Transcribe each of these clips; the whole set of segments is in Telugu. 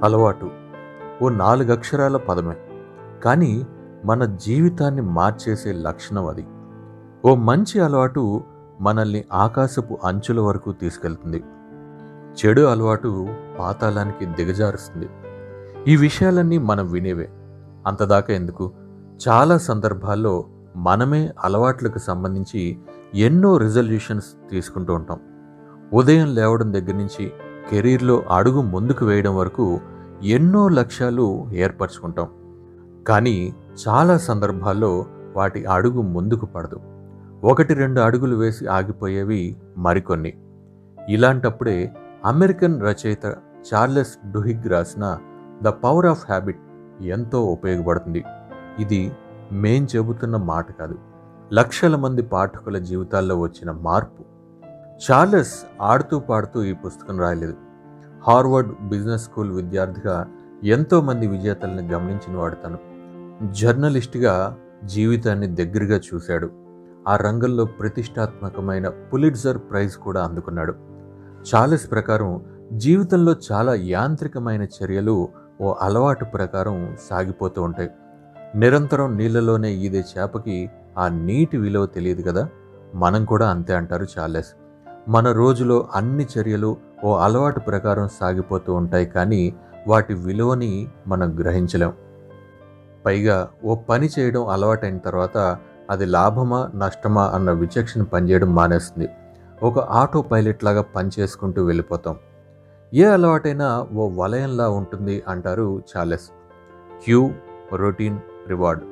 అలవాటు ఓ నాలుగు అక్షరాల పదమే కానీ మన జీవితాన్ని మార్చేసే లక్షణం అది ఓ మంచి అలవాటు మనల్ని ఆకాశపు అంచుల వరకు తీసుకెళ్తుంది చెడు అలవాటు పాతాళానికి దిగజారుస్తుంది ఈ విషయాలన్నీ మనం వినేవే అంతదాకా ఎందుకు చాలా సందర్భాల్లో మనమే అలవాట్లకు సంబంధించి ఎన్నో రిజల్యూషన్స్ తీసుకుంటూ ఉంటాం ఉదయం లేవడం దగ్గర నుంచి కెరీర్లో అడుగు ముందుకు వేయడం వరకు ఎన్నో లక్ష్యాలు ఏర్పరచుకుంటాం కానీ చాలా సందర్భాల్లో వాటి అడుగు ముందుకు పడదు ఒకటి రెండు అడుగులు వేసి ఆగిపోయేవి మరికొన్ని ఇలాంటప్పుడే అమెరికన్ రచయిత చార్లెస్ డుహిగ్ రాసిన ద పవర్ ఆఫ్ హ్యాబిట్ ఎంతో ఉపయోగపడుతుంది ఇది మేం చెబుతున్న మాట కాదు లక్షల మంది పాఠకుల జీవితాల్లో వచ్చిన మార్పు చార్లెస్ ఆడుతూ పాడుతూ ఈ పుస్తకం రాయలేదు హార్వర్డ్ బిజినెస్ స్కూల్ విద్యార్థిగా ఎంతో మంది విజేతల్ని గమనించిన వాడుతాను జర్నలిస్ట్గా జీవితాన్ని దగ్గరగా చూశాడు ఆ రంగంలో ప్రతిష్టాత్మకమైన పులిట్జర్ ప్రైజ్ కూడా అందుకున్నాడు చార్లెస్ ప్రకారం జీవితంలో చాలా యాంత్రికమైన చర్యలు ఓ అలవాటు ప్రకారం సాగిపోతూ ఉంటాయి నిరంతరం నీళ్ళలోనే ఈదే చేపకి ఆ నీటి విలువ తెలియదు కదా మనం కూడా అంతే అంటారు చార్లెస్ మన రోజులో అన్ని చర్యలు ఓ అలవాటు ప్రకారం సాగిపోతూ ఉంటాయి కానీ వాటి విలువని మనం గ్రహించలేం పైగా ఓ పని చేయడం అలవాటైన తర్వాత అది లాభమా నష్టమా అన్న విచక్షణ పనిచేయడం మానేస్తుంది ఒక ఆటో పైలట్ లాగా పనిచేసుకుంటూ వెళ్ళిపోతాం ఏ అలవాటైనా ఓ వలయంలా ఉంటుంది అంటారు చార్లెస్ క్యూ రొటీన్ రివార్డ్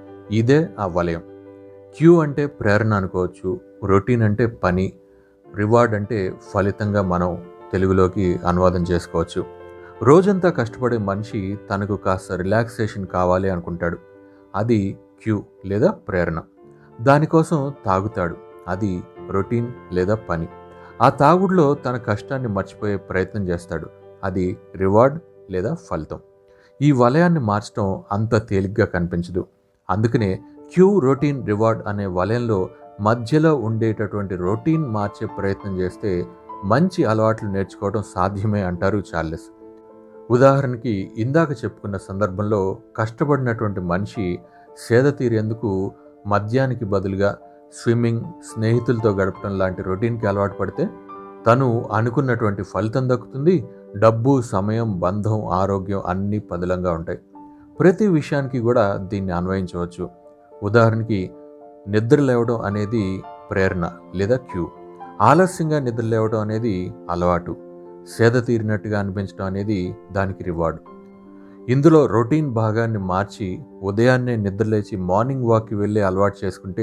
ఇదే ఆ వలయం క్యూ అంటే ప్రేరణ అనుకోవచ్చు రొటీన్ అంటే పని రివార్డ్ అంటే ఫలితంగా మనం తెలుగులోకి అనువాదం చేసుకోవచ్చు రోజంతా కష్టపడే మనిషి తనకు కాస్త రిలాక్సేషన్ కావాలి అనుకుంటాడు అది క్యూ లేదా ప్రేరణ దానికోసం తాగుతాడు అది రొటీన్ లేదా పని ఆ తాగుడులో తన కష్టాన్ని మర్చిపోయే ప్రయత్నం చేస్తాడు అది రివార్డ్ లేదా ఫలితం ఈ వలయాన్ని మార్చడం అంత తేలిగ్గా కనిపించదు అందుకనే క్యూ రొటీన్ రివార్డ్ అనే వలయంలో మధ్యలో ఉండేటటువంటి రొటీన్ మార్చే ప్రయత్నం చేస్తే మంచి అలవాట్లు నేర్చుకోవడం సాధ్యమే అంటారు చార్లెస్ ఉదాహరణకి ఇందాక చెప్పుకున్న సందర్భంలో కష్టపడినటువంటి మనిషి సేద తీరేందుకు మద్యానికి బదులుగా స్విమ్మింగ్ స్నేహితులతో గడపడం లాంటి రొటీన్కి అలవాటు పడితే తను అనుకున్నటువంటి ఫలితం దక్కుతుంది డబ్బు సమయం బంధం ఆరోగ్యం అన్నీ పదిలంగా ఉంటాయి ప్రతి విషయానికి కూడా దీన్ని అన్వయించవచ్చు ఉదాహరణకి నిద్ర లేవడం అనేది ప్రేరణ లేదా క్యూ ఆలస్యంగా నిద్ర లేవడం అనేది అలవాటు సేద తీరినట్టుగా అనిపించడం అనేది దానికి రివార్డు ఇందులో రొటీన్ భాగాన్ని మార్చి ఉదయాన్నే నిద్రలేచి మార్నింగ్ వాక్కి వెళ్ళి అలవాటు చేసుకుంటే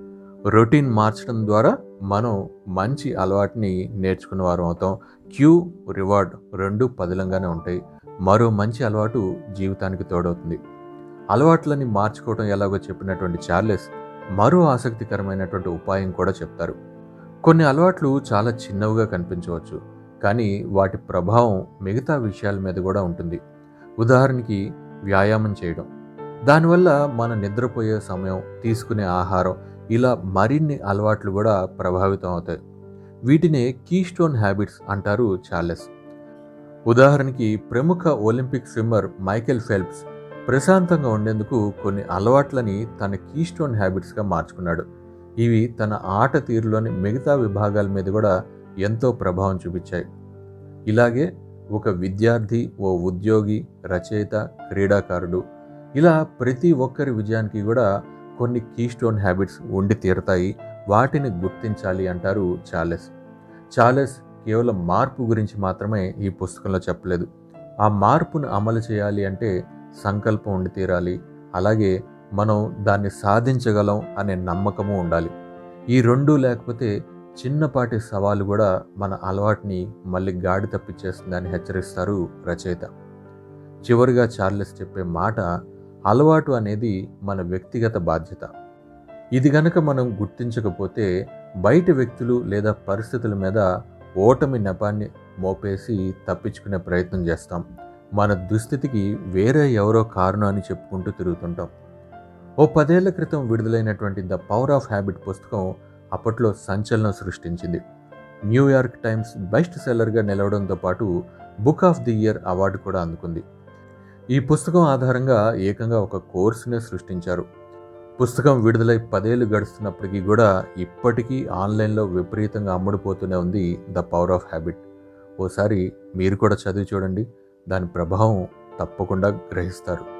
రొటీన్ మార్చడం ద్వారా మనం మంచి అలవాటుని నేర్చుకున్న వారం అవుతాం క్యూ రివార్డ్ రెండు పదిలంగానే ఉంటాయి మరో మంచి అలవాటు జీవితానికి తోడవుతుంది అలవాట్లని మార్చుకోవడం ఎలాగో చెప్పినటువంటి చార్లెస్ మరో ఆసక్తికరమైనటువంటి ఉపాయం కూడా చెప్తారు కొన్ని అలవాట్లు చాలా చిన్నవిగా కనిపించవచ్చు కానీ వాటి ప్రభావం మిగతా విషయాల మీద కూడా ఉంటుంది ఉదాహరణకి వ్యాయామం చేయడం దానివల్ల మన నిద్రపోయే సమయం తీసుకునే ఆహారం ఇలా మరిన్ని అలవాట్లు కూడా ప్రభావితం అవుతాయి వీటినే కీస్టోన్ హ్యాబిట్స్ అంటారు చార్లెస్ ఉదాహరణకి ప్రముఖ ఒలింపిక్ స్విమ్మర్ మైకెల్ ఫెల్ప్స్ ప్రశాంతంగా ఉండేందుకు కొన్ని అలవాట్లని తన కీస్టోన్ హ్యాబిట్స్గా మార్చుకున్నాడు ఇవి తన ఆట తీరులోని మిగతా విభాగాల మీద కూడా ఎంతో ప్రభావం చూపించాయి ఇలాగే ఒక విద్యార్థి ఓ ఉద్యోగి రచయిత క్రీడాకారుడు ఇలా ప్రతి ఒక్కరి విజయానికి కూడా కొన్ని కీస్టోన్ హ్యాబిట్స్ ఉండి తీరతాయి వాటిని గుర్తించాలి అంటారు చార్లెస్ చార్లెస్ కేవలం మార్పు గురించి మాత్రమే ఈ పుస్తకంలో చెప్పలేదు ఆ మార్పును అమలు చేయాలి అంటే సంకల్పం ఉండి తీరాలి అలాగే మనం దాన్ని సాధించగలం అనే నమ్మకము ఉండాలి ఈ రెండూ లేకపోతే చిన్నపాటి సవాలు కూడా మన అలవాటుని మళ్ళీ గాడి తప్పించేస్తుందని హెచ్చరిస్తారు రచయిత చివరిగా చార్లెస్ చెప్పే మాట అలవాటు అనేది మన వ్యక్తిగత బాధ్యత ఇది గనక మనం గుర్తించకపోతే బయట వ్యక్తులు లేదా పరిస్థితుల మీద ఓటమి నెపాన్ని మోపేసి తప్పించుకునే ప్రయత్నం చేస్తాం మన దుస్థితికి వేరే ఎవరో కారణం అని చెప్పుకుంటూ తిరుగుతుంటాం ఓ పదేళ్ల క్రితం విడుదలైనటువంటి ద పవర్ ఆఫ్ హ్యాబిట్ పుస్తకం అప్పట్లో సంచలనం సృష్టించింది న్యూయార్క్ టైమ్స్ బెస్ట్ సెల్లర్గా నిలవడంతో పాటు book of the year award కూడా అందుకుంది ఈ పుస్తకం ఆధారంగా ఏకంగా ఒక కోర్సునే సృష్టించారు పుస్తకం విడుదలై పదేళ్ళు గడుస్తున్నప్పటికీ కూడా ఇప్పటికీ ఆన్లైన్లో విపరీతంగా అమ్ముడుపోతూనే ఉంది ద పవర్ ఆఫ్ హ్యాబిట్ ఓసారి మీరు కూడా చదివి చూడండి దాని ప్రభావం తప్పకుండా గ్రహిస్తారు